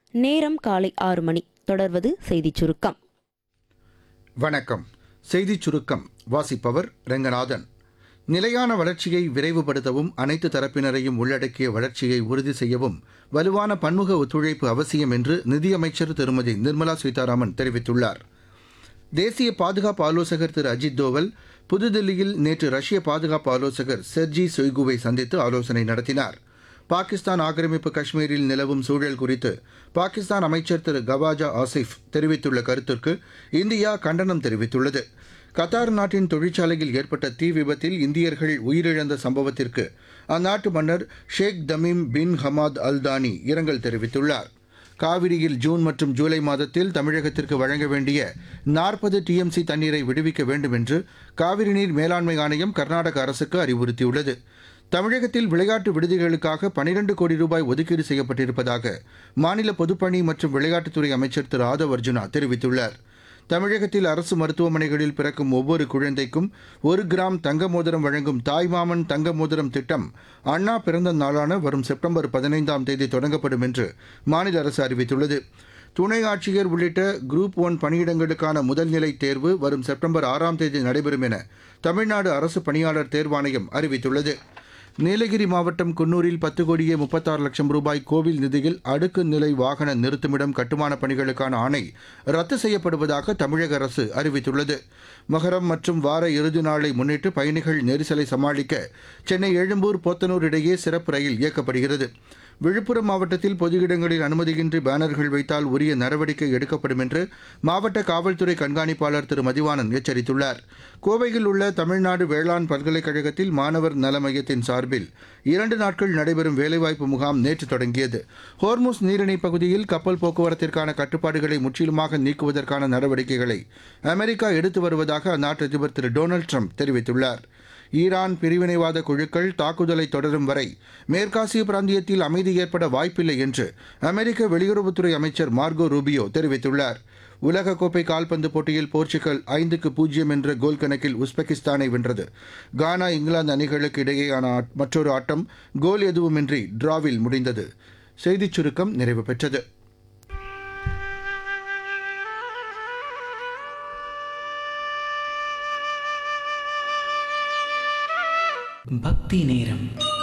நேரம் காலை ஆறு மணி தொடர்வது செய்திச் சுருக்கம் வணக்கம் செய்திச் சுருக்கம் வாசிப்பவர் ரெங்கநாதன் நிலையான வளர்ச்சியை விரைவுபடுத்தவும் அனைத்து தரப்பினரையும் உள்ளடக்கிய வளர்ச்சியை உறுதி செய்யவும் வலுவான பன்முக ஒத்துழைப்பு அவசியம் என்று நிதியமைச்சர் திருமதி நிர்மலா சீதாராமன் தெரிவித்துள்ளார் தேசிய பாதுகாப்பு ஆலோசகர் திரு அஜித் தோவல் புதுதில்லியில் நேற்று ரஷ்ய பாதுகாப்பு ஆலோசகர் செர்ஜி சொய்குவை சந்தித்து ஆலோசனை நடத்தினார் பாகிஸ்தான் ஆக்கிரமிப்பு காஷ்மீரில் நிலவும் சூழல் குறித்து பாகிஸ்தான் அமைச்சர் திரு கவாஜா ஆசிஃப் தெரிவித்துள்ள கருத்திற்கு இந்தியா கண்டனம் தெரிவித்துள்ளது கத்தார் நாட்டின் தொழிற்சாலையில் ஏற்பட்ட தீ விபத்தில் இந்தியர்கள் உயிரிழந்த சம்பவத்திற்கு அந்நாட்டு மன்னர் ஷேக் தமீம் பின் ஹமாத் அல் தானி இரங்கல் தெரிவித்துள்ளார் காவிரியில் ஜூன் மற்றும் ஜூலை மாதத்தில் தமிழகத்திற்கு வழங்க வேண்டிய நாற்பது டிஎம்சி தண்ணீரை விடுவிக்க வேண்டும் என்று காவிரி நீர் மேலாண்மை ஆணையம் கர்நாடக அரசுக்கு அறிவுறுத்தியுள்ளது தமிழகத்தில் விளையாட்டு விடுதிகளுக்காக பனிரண்டு கோடி ரூபாய் ஒதுக்கீடு செய்யப்பட்டிருப்பதாக மாநில பொதுப்பணி மற்றும் விளையாட்டுத்துறை அமைச்சர் திரு ஆதவ் அர்ஜுனா தெரிவித்துள்ளார் தமிழகத்தில் அரசு மருத்துவமனைகளில் பிறக்கும் ஒவ்வொரு குழந்தைக்கும் ஒரு கிராம் தங்க மோதிரம் வழங்கும் தாய்மாமன் தங்க மோதிரம் திட்டம் அண்ணா பிறந்த நாளான வரும் செப்டம்பர் பதினைந்தாம் தேதி தொடங்கப்படும் என்று மாநில அரசு அறிவித்துள்ளது துணை ஆட்சியர் உள்ளிட்ட குரூப் ஒன் பணியிடங்களுக்கான முதல்நிலை தேர்வு வரும் செப்டம்பர் ஆறாம் தேதி நடைபெறும் என தமிழ்நாடு அரசு பணியாளர் தேர்வாணையம் அறிவித்துள்ளது நீலகிரி மாவட்டம் குன்னூரில் பத்து கோடியே முப்பத்தாறு லட்சம் ரூபாய் கோவில் நிதியில் அடுக்கு நிலை வாகன நிறுத்துமிடம் கட்டுமான பணிகளுக்கான ஆணை ரத்து செய்யப்படுவதாக தமிழக அரசு அறிவித்துள்ளது மகரம் மற்றும் வார இறுதி நாளை முன்னிட்டு பயணிகள் நெரிசலை சமாளிக்க சென்னை எழும்பூர் போத்தனூர் இடையே சிறப்பு ரயில் இயக்கப்படுகிறது விழுப்புரம் மாவட்டத்தில் பொது இடங்களில் அனுமதியின்றி பேனர்கள் வைத்தால் உரிய நடவடிக்கை எடுக்கப்படும் என்று மாவட்ட காவல்துறை கண்காணிப்பாளர் திரு மதிவாணன் எச்சரித்துள்ளார் கோவையில் உள்ள தமிழ்நாடு வேளாண் பல்கலைக்கழகத்தில் மாணவர் நல மையத்தின் சார்பில் இரண்டு நாட்கள் நடைபெறும் வேலைவாய்ப்பு முகாம் நேற்று தொடங்கியது ஹோர்முஸ் நீரிணை பகுதியில் கப்பல் போக்குவரத்திற்கான கட்டுப்பாடுகளை முற்றிலுமாக நீக்குவதற்கான நடவடிக்கைகளை அமெரிக்கா எடுத்து வருவதாக அந்நாட்டு அதிபர் திரு டொனால்டு ட்ரம்ப் தெரிவித்துள்ளார் ஈரான் பிரிவினைவாத குழுக்கள் தாக்குதலை தொடரும் வரை மேற்காசிய பிராந்தியத்தில் அமைதி ஏற்பட வாய்ப்பில்லை என்று அமெரிக்க வெளியுறவுத்துறை அமைச்சர் மார்கோ ரூபியோ தெரிவித்துள்ளார் உலகக்கோப்பை கால்பந்து போட்டியில் போர்ச்சுகல் ஐந்துக்கு பூஜ்ஜியம் என்ற கோல் கணக்கில் உஸ்பெகிஸ்தானை வென்றது கானா இங்கிலாந்து அணிகளுக்கு இடையேயான ஆட்- மற்றொரு ஆட்டம் கோல் எதுவுமின்றி டிராவில் முடிந்தது செய்திச் சுருக்கம் நிறைவு பெற்றது பக்தி நேரம்